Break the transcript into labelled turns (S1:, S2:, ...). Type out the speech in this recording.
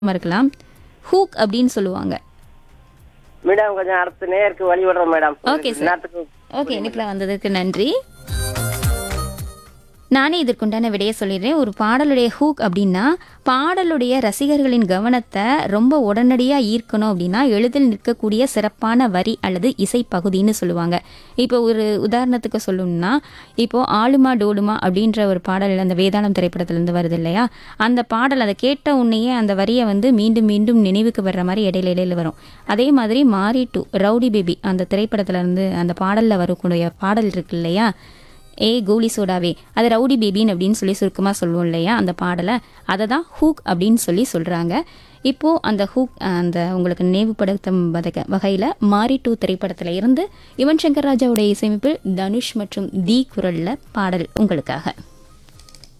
S1: இருக்கலாம் ஹூக் அப்படின்னு சொல்லுவாங்க
S2: மேடம் கொஞ்சம் அடுத்த நேருக்கு வழி விடுறோம் மேடம்
S1: Okay, sir.
S2: நேரத்துக்கு
S1: ஓகே இனிப்பில் வந்ததுக்கு நன்றி நானே இதற்குண்டான விடையை சொல்லிடுறேன் ஒரு பாடலுடைய ஹூக் அப்படின்னா பாடலுடைய ரசிகர்களின் கவனத்தை ரொம்ப உடனடியாக ஈர்க்கணும் அப்படின்னா எளிதில் நிற்கக்கூடிய சிறப்பான வரி அல்லது இசை பகுதின்னு சொல்லுவாங்க இப்போ ஒரு உதாரணத்துக்கு சொல்லணும்னா இப்போ ஆளுமா டோலுமா அப்படின்ற ஒரு பாடல் அந்த வேதாளம் திரைப்படத்திலேருந்து வருது இல்லையா அந்த பாடல் அதை கேட்ட உடனேயே அந்த வரியை வந்து மீண்டும் மீண்டும் நினைவுக்கு வர்ற மாதிரி இடையில இடையில வரும் அதே மாதிரி மாரி டு ரவுடி பேபி அந்த திரைப்படத்துல இருந்து அந்த பாடலில் வரக்கூடிய பாடல் இருக்கு இல்லையா ஏ கோலி சோடாவே அது ரவுடி பேபின்னு அப்படின்னு சொல்லி சுருக்கமாக சொல்லுவோம் இல்லையா அந்த பாடலை அதை தான் ஹூக் அப்படின்னு சொல்லி சொல்கிறாங்க இப்போது அந்த ஹூக் அந்த உங்களுக்கு நினைவுபடுத்தும் வதக வகையில் மாரி டூ திரைப்படத்தில் இருந்து யுவன் சங்கர் ராஜாவுடைய இசையமைப்பில் தனுஷ் மற்றும் தி குரலில் பாடல் உங்களுக்காக